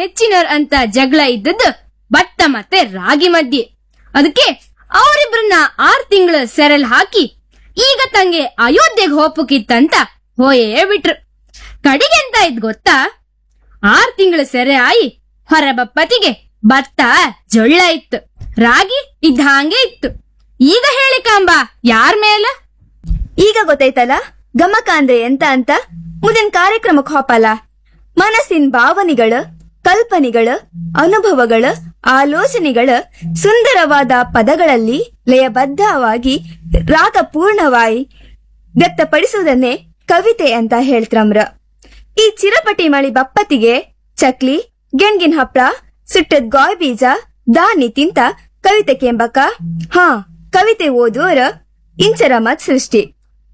ಹೆಚ್ಚಿನರ್ ಅಂತ ಜಗಳ ಇದ್ದದ್ದು ಭತ್ತ ಮತ್ತೆ ರಾಗಿ ಮಧ್ಯೆ ಅದಕ್ಕೆ ಅವರಿಬ್ರನ್ನ ಆರ್ ತಿಂಗಳ ಸೆರೆಲ್ ಹಾಕಿ ಈಗ ತಂಗೆ ಅಯೋಧ್ಯೆಗೆ ಹೋಪಕ್ಕಿತ್ತಂತ ಹೋಯೇ ಬಿಟ್ರು ಕಡಿಗೆ ಎಂತ ಇದ್ ಗೊತ್ತಾ ಆರ್ ತಿಂಗಳ ಸೆರೆ ಆಯಿ ಹೊರಬಪ್ಪತಿಗೆ ಭತ್ತ ಜೊಳ್ಳ ಇತ್ತು ರಾಗಿ ಇದ್ದ ಹಾಗೆ ಇತ್ತು ಈಗ ಹೇಳಿ ಕಾಂಬಾ ಯಾರ್ ಮೇಲ ಈಗ ಗೊತ್ತಾಯ್ತಲ್ಲ ಗಮಕ ಅಂದ್ರೆ ಎಂತ ಅಂತ ಮುಂದಿನ ಕಾರ್ಯಕ್ರಮಕ್ಕೆ ಹೋಪಲ್ಲ ಮನಸ್ಸಿನ ಭಾವನೆಗಳ ಕಲ್ಪನೆಗಳ ಅನುಭವಗಳ ಆಲೋಚನೆಗಳ ಸುಂದರವಾದ ಪದಗಳಲ್ಲಿ ಲಯಬದ್ಧವಾಗಿ ರಾಗಪೂರ್ಣವಾಗಿ ವ್ಯಕ್ತಪಡಿಸುವುದನ್ನೇ ಕವಿತೆ ಅಂತ ಹೇಳ್ತ್ರಮ್ರ ಈ ಚಿರಪಟಿ ಮಳಿ ಬಪ್ಪತ್ತಿಗೆ ಚಕ್ಲಿ ಗೆಣ್ಗಿನ ಹಪ್ಳ ಸುಟ್ಟದ್ ಗಾಯ್ ಬೀಜ ದಾನಿ ತಿಂತ ಕವಿತೆ ಕೆಂಬಕ ಹಾ ಕವಿತೆ ಓದುವರ ಇಂಚರ ಮತ್ ಸೃಷ್ಟಿ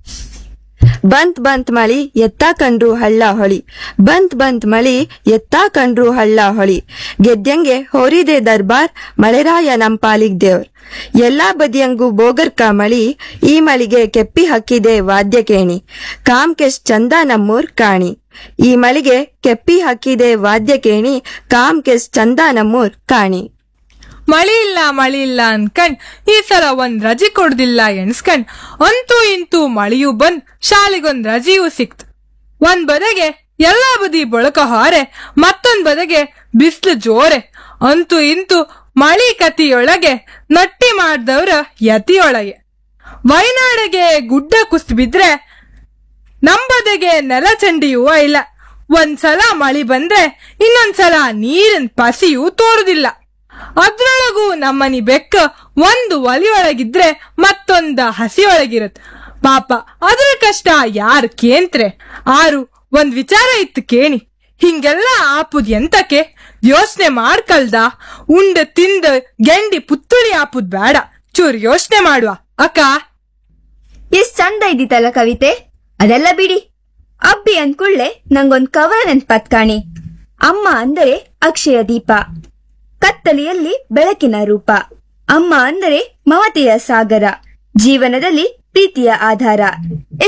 ಬಂತ್ ಬಂತ್ ಮಳಿ ಎತ್ತಾ ಕಂಡ್ರು ಹಳ್ಳ ಹೊಳಿ ಬಂತ್ ಬಂತ್ ಮಳಿ ಎತ್ತಾ ಕಂಡ್ರು ಹಳ್ಳ ಹೊಳಿ ಗೆದ್ಯಂಗೆ ಹೋರಿದೆ ದರ್ಬಾರ್ ಮಳೆರಾಯ ನಂಪಾಲಿಗ್ ದೇವ್ರ್ ಎಲ್ಲಾ ಬದಿಯಂಗೂ ಬೋಗರ್ಕ ಮಳಿ ಈ ಮಳಿಗೆ ಕೆಪ್ಪಿ ಹಕ್ಕಿದೆ ವಾದ್ಯ ಕೇಣಿ ಕಾಮ್ಕೆಶ್ ಚಂದ ನಮ್ಮೂರ್ ಕಾಣಿ ಈ ಮಳಿಗೆ ಕೆಪ್ಪಿ ಹಕ್ಕಿದೆ ವಾದ್ಯ ಕೇಣಿ ಕಾಮ್ಕೆಶ್ ಚಂದ ನಮ್ಮೂರ್ ಕಾಣಿ ಮಳಿ ಇಲ್ಲ ಮಳಿ ಇಲ್ಲ ಅನ್ಕಂಡ್ ಈ ಸಲ ಒಂದ್ ರಜೆ ಕೊಡ್ದಿಲ್ಲ ಎಣ್ಸ್ಕಂಡ್ ಅಂತೂ ಇಂತೂ ಮಳಿಯೂ ಬಂದ್ ಶಾಲೆಗೊಂದ್ ರಜೆಯೂ ಸಿಕ್ತು ಒಂದ್ ಬದಗೆ ಎಲ್ಲಾ ಬದಿ ಬಳಕ ಹಾರೆ ಮತ್ತೊಂದ್ ಬದಗೆ ಬಿಸ್ಲು ಜೋರೆ ಅಂತೂ ಇಂತೂ ಮಳಿ ಕತಿಯೊಳಗೆ ನಟ್ಟಿ ಮಾಡ್ದವ್ರ ಯತಿಯೊಳಗೆ ವಯನಾಡಿಗೆ ಗುಡ್ಡ ಕುಸ್ತ್ ಬಿದ್ರೆ ನಂಬದೆಗೆ ನೆಲ ಚಂಡಿಯೂ ಇಲ್ಲ ಒಂದ್ಸಲ ಮಳಿ ಬಂದ್ರೆ ಇನ್ನೊಂದ್ಸಲ ನೀರಿನ ಪಸಿಯೂ ತೋರುದಿಲ್ಲ ಅದ್ರೊಳಗೂ ನಮ್ಮನಿ ಬೆಕ್ಕ ಒಂದು ಒಲಿಯೊಳಗಿದ್ರೆ ಮತ್ತೊಂದ ಹಸಿಯೊಳಗಿರತ್ ಪಾಪ ಅದ್ರ ಕಷ್ಟ ಯಾರ್ ಕೇಂತ್ರೆ ಆರು ಒಂದ್ ವಿಚಾರ ಇತ್ತು ಕೇಣಿ ಹಿಂಗೆಲ್ಲ ಆಪುದ್ ಎಂತಕ್ಕೆ ಯೋಚನೆ ಮಾಡ್ಕಲ್ದ ಉಂಡ ತಿಂದ ಗೆಂಡಿ ಪುತ್ತುಳಿ ಆಪುದ್ ಬೇಡ ಚೂರ್ ಯೋಚನೆ ಮಾಡುವ ಅಕ್ಕ ಎಷ್ಟ್ ಚಂದ ಇದ್ದಿತ್ತಲ್ಲ ಕವಿತೆ ಅದೆಲ್ಲ ಬಿಡಿ ಅಬ್ಬಿ ಅಂದ್ಕುಳ್ಳೆ ನಂಗೊಂದ್ ಕವನ ನೆನ್ಪತ್ ಕಾಣಿ ಅಮ್ಮ ಅಂದರೆ ಅಕ್ಷಯ ದೀಪ ಕತ್ತಲೆಯಲ್ಲಿ ಬೆಳಕಿನ ರೂಪ ಅಮ್ಮ ಅಂದರೆ ಮಮತೆಯ ಸಾಗರ ಜೀವನದಲ್ಲಿ ಪ್ರೀತಿಯ ಆಧಾರ